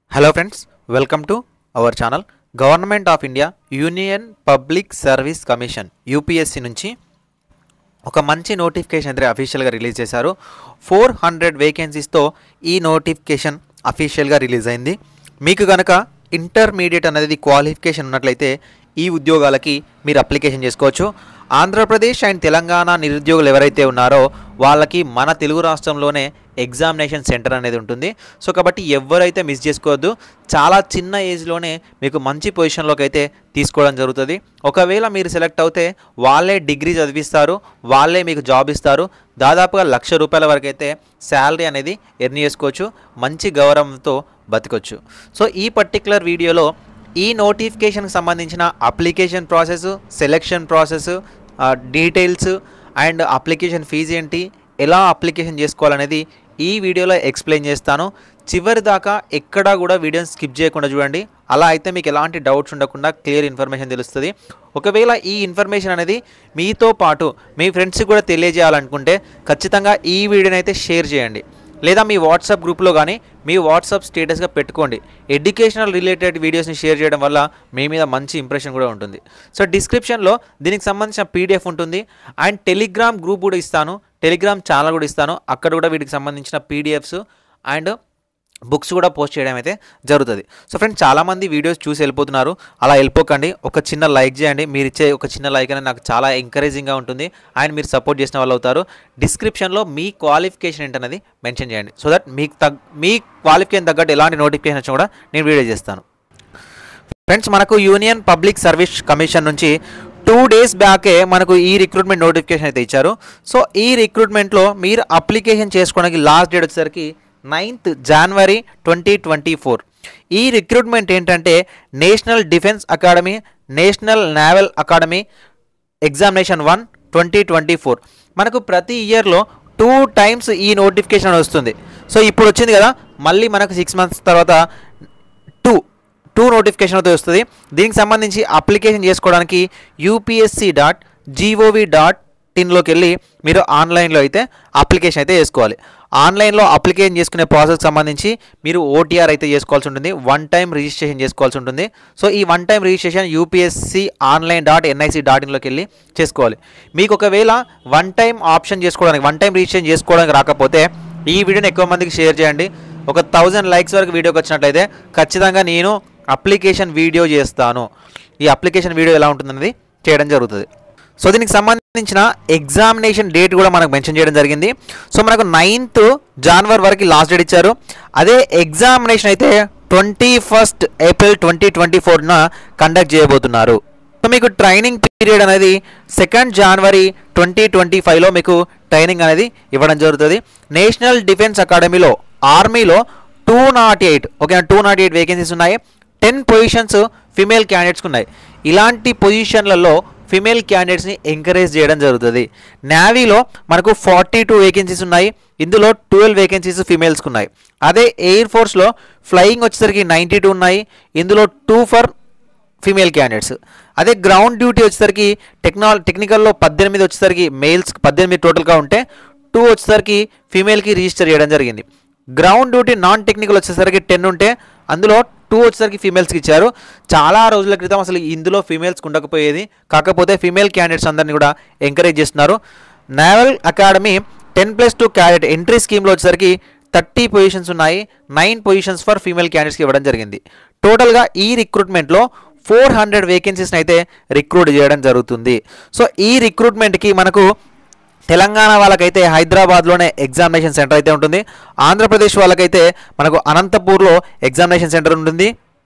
hello friends welcome to our channel government of India union public service commission UPSC నుంచి ఒక మంచి notification అయితే అఫీషియల్గా రిలీజ్ చేశారు ఫోర్ హండ్రెడ్ వేకెన్సీస్తో ఈ నోటిఫికేషన్ అఫీషియల్గా రిలీజ్ అయింది మీకు కనుక ఇంటర్మీడియట్ అనేది క్వాలిఫికేషన్ ఉన్నట్లయితే ఈ ఉద్యోగాలకి మీరు అప్లికేషన్ చేసుకోవచ్చు ఆంధ్రప్రదేశ్ అండ్ తెలంగాణ నిరుద్యోగులు ఎవరైతే ఉన్నారో వాళ్ళకి మన తెలుగు రాష్ట్రంలోనే ఎగ్జామినేషన్ సెంటర్ అనేది ఉంటుంది సో కాబట్టి ఎవరైతే మిస్ చేసుకోవద్దు చాలా చిన్న ఏజ్లోనే మీకు మంచి పొజిషన్లోకి అయితే తీసుకోవడం జరుగుతుంది ఒకవేళ మీరు సెలెక్ట్ అవుతే వాళ్ళే డిగ్రీ చదివిస్తారు వాళ్ళే మీకు జాబ్ ఇస్తారు దాదాపుగా లక్ష రూపాయల వరకు అయితే శాలరీ అనేది ఎర్న్ చేసుకోవచ్చు మంచి గౌరవంతో బతకొచ్చు సో ఈ పర్టికులర్ వీడియోలో ఈ నోటిఫికేషన్కి సంబంధించిన application process selection process details and application fee ఏంటి ఎలా అప్లికేషన్ చేసుకోవాలనేది ఈ వీడియోలో ఎక్స్ప్లెయిన్ చేస్తాను చివరి దాకా ఎక్కడా కూడా వీడియోని స్కిప్ చేయకుండా చూడండి అలా అయితే మీకు ఎలాంటి డౌట్స్ ఉండకుండా క్లియర్ ఇన్ఫర్మేషన్ తెలుస్తుంది ఒకవేళ ఈ ఇన్ఫర్మేషన్ అనేది మీతో పాటు మీ ఫ్రెండ్స్కి కూడా తెలియజేయాలనుకుంటే ఖచ్చితంగా ఈ వీడియోని అయితే షేర్ చేయండి లేదా మీ వాట్సాప్ గ్రూప్లో కానీ మీ వాట్సాప్ స్టేటస్గా పెట్టుకోండి ఎడ్యుకేషనల్ రిలేటెడ్ వీడియోస్ని షేర్ చేయడం వల్ల మీ మీద మంచి ఇంప్రెషన్ కూడా ఉంటుంది సో డిస్క్రిప్షన్లో దీనికి సంబంధించిన పీడిఎఫ్ ఉంటుంది అండ్ టెలిగ్రామ్ గ్రూప్ కూడా ఇస్తాను టెలిగ్రామ్ ఛానల్ కూడా ఇస్తాను అక్కడ కూడా వీటికి సంబంధించిన పీడిఎఫ్స్ అండ్ బుక్స్ కూడా పోస్ట్ చేయడం అయితే జరుగుతుంది సో ఫ్రెండ్స్ చాలామంది వీడియోస్ చూసి వెళ్ళిపోతున్నారు అలా వెళ్ళిపోకండి ఒక చిన్న లైక్ చేయండి మీరు ఇచ్చే ఒక చిన్న లైక్ అనేది నాకు చాలా ఎంకరేజింగ్గా ఉంటుంది అండ్ మీరు సపోర్ట్ చేసిన వాళ్ళు అవుతారు డిస్క్రిప్షన్లో మీ క్వాలిఫికేషన్ ఏంటనేది మెన్షన్ చేయండి సో దట్ మీకు తగ్ మీ క్వాలిఫికేషన్ తగ్గట్టు ఎలాంటి నోటిఫికేషన్ వచ్చినా కూడా నేను వీడియో చేస్తాను ఫ్రెండ్స్ మనకు యూనియన్ పబ్లిక్ సర్వీస్ కమిషన్ నుంచి టూ డేస్ బ్యాకే మనకు ఈ రిక్రూట్మెంట్ నోటిఫికేషన్ అయితే ఇచ్చారు సో ఈ రిక్రూట్మెంట్లో మీరు అప్లికేషన్ చేసుకోవడానికి లాస్ట్ డేట్ వచ్చేసరికి ninth January twenty twenty four ఈ రిక్రూట్మెంట్ ఏంటంటే national defence academy national naval academy examination one twenty twenty four మనకు ప్రతి ఇయర్లో టూ టైమ్స్ ఈ నోటిఫికేషన్ వస్తుంది సో ఇప్పుడు వచ్చింది కదా మళ్ళీ మనకు సిక్స్ మంత్స్ తర్వాత టూ టూ నోటిఫికేషన్ అయితే వస్తుంది దీనికి సంబంధించి అప్లికేషన్ చేసుకోవడానికి యూపీఎస్సి డాట్ జీఓవి డాట్ ఇన్లోకి వెళ్ళి మీరు ఆన్లైన్లో అయితే అప్లికేషన్ అయితే చేసుకోవాలి ఆన్లైన్లో అప్లికేషన్ చేసుకునే ప్రాసెస్ సంబంధించి మీరు ఓటీఆర్ అయితే చేసుకోవాల్సి ఉంటుంది వన్ టైం రిజిస్ట్రేషన్ చేసుకోవాల్సి ఉంటుంది సో ఈ one time registration UPSC online dot NIC dot ఇన్లోకి వెళ్ళి చేసుకోవాలి మీకు ఒకవేళ వన్ టైం ఆప్షన్ చేసుకోవడానికి వన్ టైం రిజిస్ట్రేషన్ చేసుకోవడానికి రాకపోతే ఈ వీడియోని ఎక్కువ మందికి షేర్ చేయండి ఒక థౌజండ్ లైక్స్ వరకు వీడియోకి వచ్చినట్లయితే ఖచ్చితంగా నేను అప్లికేషన్ వీడియో చేస్తాను ఈ అప్లికేషన్ వీడియో ఎలా ఉంటుందనేది చేయడం జరుగుతుంది సో దీనికి సంబంధించిన ఎగ్జామినేషన్ డేట్ కూడా మనకు మెన్షన్ చేయడం జరిగింది సో మనకు నైన్త్ జనవరి వరకు లాస్ట్ డేట్ ఇచ్చారు అదే ఎగ్జామినేషన్ అయితే twenty first April twenty twenty ఫోర్న కండక్ట్ చేయబోతున్నారు సో మీకు ట్రైనింగ్ పీరియడ్ అనేది సెకండ్ జనవరి ట్వంటీ ట్వంటీ ఫైవ్లో మీకు ట్రైనింగ్ అనేది ఇవ్వడం జరుగుతుంది నేషనల్ డిఫెన్స్ అకాడమీలో ఆర్మీలో two nought eight okay two nought eight vacancies ఉన్నాయి టెన్ పొజిషన్స్ ఫిమేల్ క్యాండిడేట్స్కి ఉన్నాయి ఇలాంటి పొజిషన్లలో ఫిమేల్ క్యాండిడేట్స్ని ఎంకరేజ్ చేయడం జరుగుతుంది నేవీలో మనకు ఫార్టీ టూ వేకెన్సీస్ ఉన్నాయి ఇందులో ట్వెల్వ్ వేకెన్సీస్ ఫిమేల్స్కి ఉన్నాయి అదే ఎయిర్ ఫోర్స్లో ఫ్లయింగ్ వచ్చేసరికి నైంటీ టూ ఉన్నాయి ఇందులో టూ ఫర్ ఫీమేల్ క్యాండిడేట్స్ అదే గ్రౌండ్ డ్యూటీ వచ్చేసరికి టెక్నాల టెక్నికల్లో పద్దెనిమిది వచ్చేసరికి మేల్స్ పద్దెనిమిది టోటల్గా ఉంటే టూ వచ్చేసరికి ఫీమేల్కి రిజిస్టర్ చేయడం జరిగింది గ్రౌండ్ డ్యూటీ నాన్ టెక్నికల్ వచ్చేసరికి టెన్ ఉంటే అందులో టూ వచ్చేసరికి ఫీమేల్స్కి ఇచ్చారు చాలా రోజుల క్రితం అసలు ఇందులో ఫీమేల్స్కి ఉండకపోయేది కాకపోతే ఫీమేల్ క్యాండిడేట్స్ అందరిని కూడా ఎంకరేజ్ చేస్తున్నారు naval academy ten plus two cadet entry స్కీమ్లో వచ్చేసరికి థర్టీ పొజిషన్స్ ఉన్నాయి నైన్ పొజిషన్స్ ఫర్ ఫీమేల్ క్యాండిడేట్స్కి ఇవ్వడం జరిగింది టోటల్గా ఈ రిక్రూట్మెంట్లో ఫోర్ హండ్రెడ్ వేకెన్సీస్ని అయితే రిక్రూట్ చేయడం జరుగుతుంది సో ఈ రిక్రూట్మెంట్కి మనకు తెలంగాణ వాళ్ళకైతే హైదరాబాద్లోనే ఎగ్జామినేషన్ సెంటర్ అయితే ఉంటుంది ఆంధ్రప్రదేశ్ వాళ్ళకైతే మనకు అనంతపూర్లో ఎగ్జామినేషన్ సెంటర్ ఉంటుంది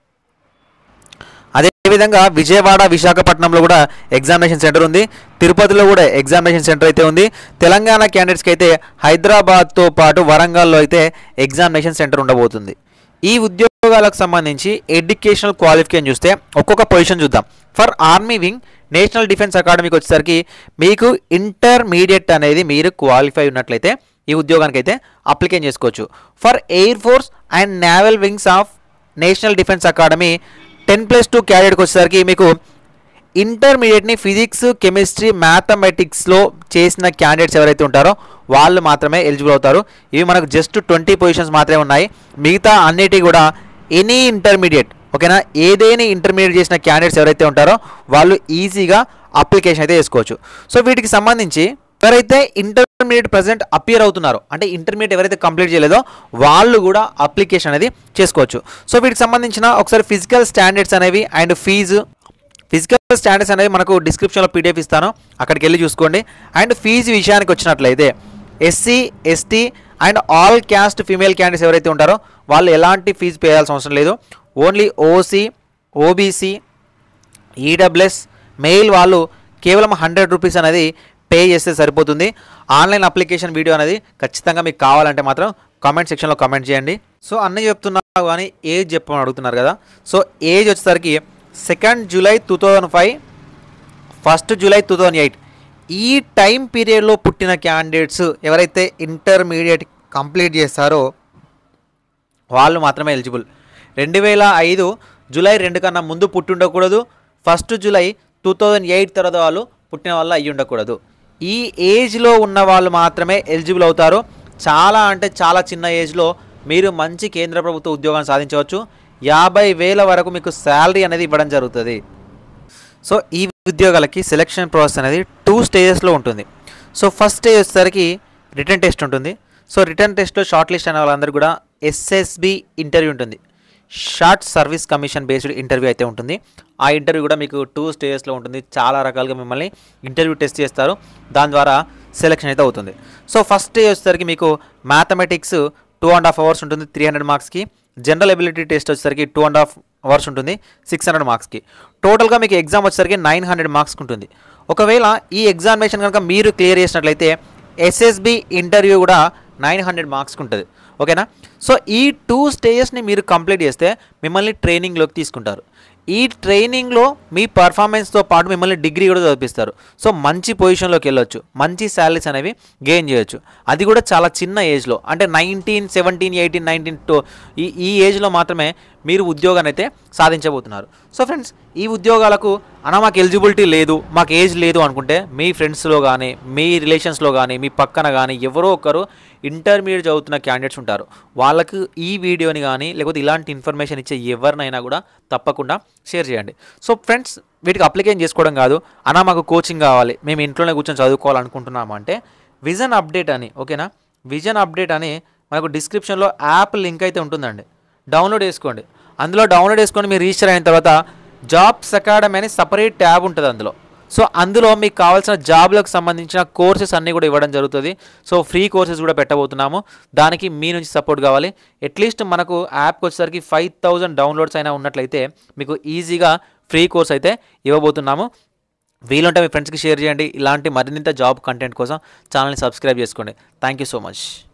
అదేవిధంగా విజయవాడ విశాఖపట్నంలో కూడా ఎగ్జామినేషన్ సెంటర్ ఉంది తిరుపతిలో కూడా ఎగ్జామినేషన్ సెంటర్ అయితే ఉంది తెలంగాణ క్యాండిడేట్స్కి అయితే హైదరాబాద్తో పాటు వరంగల్లో అయితే ఎగ్జామినేషన్ సెంటర్ ఉండబోతుంది ఈ ఉద్యోగాలకు సంబంధించి ఎడ్యుకేషనల్ క్వాలిఫికేషన్ చూస్తే ఒక్కొక్క పొజిషన్ చూద్దాం for army wing national defence అకాడమీకి వచ్చేసరికి మీకు ఇంటర్మీడియట్ అనేది మీరు క్వాలిఫై ఉన్నట్లయితే ఈ ఉద్యోగానికి అయితే అప్లికేషన్ చేసుకోవచ్చు for air force and naval wings of national defence academy ten plus two క్యారియర్కి వచ్చేసరికి మీకు ఇంటర్మీడియట్ని ఫిజిక్స్ కెమిస్ట్రీ మ్యాథమెటిక్స్లో చేసిన క్యాండిడేట్స్ ఎవరైతే ఉంటారో వాళ్ళు మాత్రమే ఎలిజిబుల్ అవుతారు ఇవి మనకు జస్ట్ ట్వంటీ పొజిషన్స్ మాత్రమే ఉన్నాయి మిగతా అన్నిటి కూడా ఎనీ ఇంటర్మీడియట్ ఓకేనా ఏదైనా ఇంటర్మీడియట్ చేసిన క్యాండిడేట్స్ ఎవరైతే ఉంటారో వాళ్ళు ఈజీగా అప్లికేషన్ అయితే చేసుకోవచ్చు సో వీటికి సంబంధించి ఎవరైతే ఇంటర్మీడియట్ ప్రజెంట్ అపియర్ అవుతున్నారో అంటే ఇంటర్మీడియట్ ఎవరైతే కంప్లీట్ చేయలేదో వాళ్ళు కూడా అప్లికేషన్ అనేది చేసుకోవచ్చు సో వీటికి సంబంధించిన ఒకసారి ఫిజికల్ స్టాండర్డ్స్ అనేవి అండ్ ఫీజు ఫిజికల్ స్టాండర్డ్స్ అనేవి మనకు డిస్క్రిప్షన్లో పీడిఎఫ్ ఇస్తాను అక్కడికి వెళ్ళి చూసుకోండి అండ్ ఫీజు విషయానికి వచ్చినట్లయితే SC ST and all caste female candidates ఎవరైతే ఉంటారో వాళ్ళు ఎలాంటి ఫీజు పే చేయాల్సిన అవసరం లేదు only OC OBC EWS male వాళ్ళు కేవలం హండ్రెడ్ రూపీస్ అనేది పే చేస్తే సరిపోతుంది ఆన్లైన్ అప్లికేషన్ వీడియో అనేది ఖచ్చితంగా మీకు కావాలంటే మాత్రం కామెంట్ సెక్షన్లో కామెంట్ చేయండి సో అన్నీ చెప్తున్నారు కానీ ఏజ్ చెప్పమని అడుగుతున్నారు కదా సో ఏజ్ వచ్చేసరికి second July two thousand five first July two thousand eight ఈ టైం పీరియడ్లో పుట్టిన క్యాండిడేట్స్ ఎవరైతే ఇంటర్మీడియట్ కంప్లీట్ చేస్తారో వాళ్ళు మాత్రమే ఎలిజిబుల్ రెండు వేల ఐదు జూలై రెండు కన్నా ముందు పుట్టి ఉండకూడదు first July two thousand eight తర్వాత వాళ్ళు పుట్టిన వాళ్ళు అయ్యి ఉండకూడదు ఈ ఏజ్లో ఉన్న వాళ్ళు మాత్రమే ఎలిజిబుల్ అవుతారు చాలా అంటే చాలా చిన్న ఏజ్లో మీరు మంచి కేంద్ర ప్రభుత్వ ఉద్యోగాన్ని సాధించవచ్చు యాభై వేల వరకు మీకు శాలరీ అనేది ఇవ్వడం జరుగుతుంది సో ఈ ఉద్యోగాలకి సెలక్షన్ ప్రాసెస్ అనేది టూ స్టేజెస్లో ఉంటుంది సో ఫస్ట్ స్టేజ్ వచ్చేసరికి రిటర్న్ టెస్ట్ ఉంటుంది సో రిటర్న్ టెస్ట్లో షార్ట్ లిస్ట్ అయిన వాళ్ళందరూ కూడా ఎస్ఎస్బి ఇంటర్వ్యూ ఉంటుంది short service commission based interview అయితే ఉంటుంది ఆ ఇంటర్వ్యూ కూడా మీకు టూ స్టేజెస్లో ఉంటుంది చాలా రకాలుగా మిమ్మల్ని ఇంటర్వ్యూ టెస్ట్ చేస్తారు దాని ద్వారా సెలెక్షన్ అయితే అవుతుంది సో ఫస్ట్ స్టేజ్ వచ్చేసరికి మీకు mathematics two and half hours ఉంటుంది త్రీ హండ్రెడ్ మార్క్స్కి జనరల్ ఎబిలిటీ టెస్ట్ వచ్చేసరికి టూ అండ్ హాఫ్ అవర్స్ ఉంటుంది సిక్స్ హండ్రెడ్ మార్క్స్కి టోటల్గా మీకు ఎగ్జామ్ వచ్చేసరికి నైన్ హండ్రెడ్ మార్క్స్కి ఉంటుంది ఒకవేళ ఈ ఎగ్జామినేషన్ కనుక మీరు క్లియర్ చేసినట్లయితే ఎస్ఎస్బి ఇంటర్వ్యూ కూడా నైన్ హండ్రెడ్ మార్క్స్కి ఉంటుంది ఓకేనా సో ఈ టూ స్టేజెస్ని మీరు కంప్లీట్ చేస్తే మిమ్మల్ని ట్రైనింగ్లోకి తీసుకుంటారు ఈ ట్రైనింగ్లో మీ పర్ఫార్మెన్స్తో పాటు మిమ్మల్ని డిగ్రీ కూడా చదివిస్తారు సో మంచి పొజిషన్లోకి వెళ్ళొచ్చు మంచి శాలరీస్ అనేవి గెయిన్ చేయొచ్చు అది కూడా చాలా చిన్న ఏజ్లో అంటే nineteen seventeen eighteen nineteen two ఈ ఈ ఏజ్లో మాత్రమే మీరు ఉద్యోగాన్ని అయితే సాధించబోతున్నారు సో ఫ్రెండ్స్ ఈ ఉద్యోగాలకు అన్న మాకు ఎలిజిబిలిటీ లేదు మాకు ఏజ్ లేదు అనుకుంటే మీ ఫ్రెండ్స్లో కానీ మీ రిలేషన్స్లో కానీ మీ పక్కన కానీ ఎవరో ఒకరు ఇంటర్మీడియట్ చదువుతున్న క్యాండిడేట్స్ ఉంటారు వాళ్ళకు ఈ వీడియోని కానీ లేకపోతే ఇలాంటి ఇన్ఫర్మేషన్ ఇచ్చే ఎవరినైనా కూడా తప్పకుండా షేర్ చేయండి సో ఫ్రెండ్స్ వీటికి అప్లికేషన్ చేసుకోవడం కాదు అన్న మాకు కోచింగ్ కావాలి మేము ఇంట్లోనే కూర్చొని చదువుకోవాలనుకుంటున్నాము అంటే విజన్ అప్డేట్ అని ఓకేనా విజన్ అప్డేట్ అని మనకు డిస్క్రిప్షన్లో యాప్ లింక్ అయితే ఉంటుందండి డౌన్లోడ్ చేసుకోండి అందులో డౌన్లోడ్ చేసుకొని మీరు రిజిస్టర్ అయిన తర్వాత జాబ్స్ అకాడమీ అని సపరేట్ ట్యాబ్ ఉంటుంది అందులో సో అందులో మీకు కావాల్సిన జాబ్లకు సంబంధించిన కోర్సెస్ అన్నీ కూడా ఇవ్వడం జరుగుతుంది సో ఫ్రీ కోర్సెస్ కూడా పెట్టబోతున్నాము దానికి మీ నుంచి సపోర్ట్ కావాలి అట్లీస్ట్ మనకు యాప్కి వచ్చేసరికి ఫైవ్ థౌజండ్ డౌన్లోడ్స్ అయినా ఉన్నట్లయితే మీకు ఈజీగా ఫ్రీ కోర్స్ అయితే ఇవ్వబోతున్నాము వీలుంటే మీ ఫ్రెండ్స్కి షేర్ చేయండి ఇలాంటి మరింత జాబ్ కంటెంట్ కోసం ఛానల్ని సబ్స్క్రైబ్ చేసుకోండి థ్యాంక్ యూ సో మచ్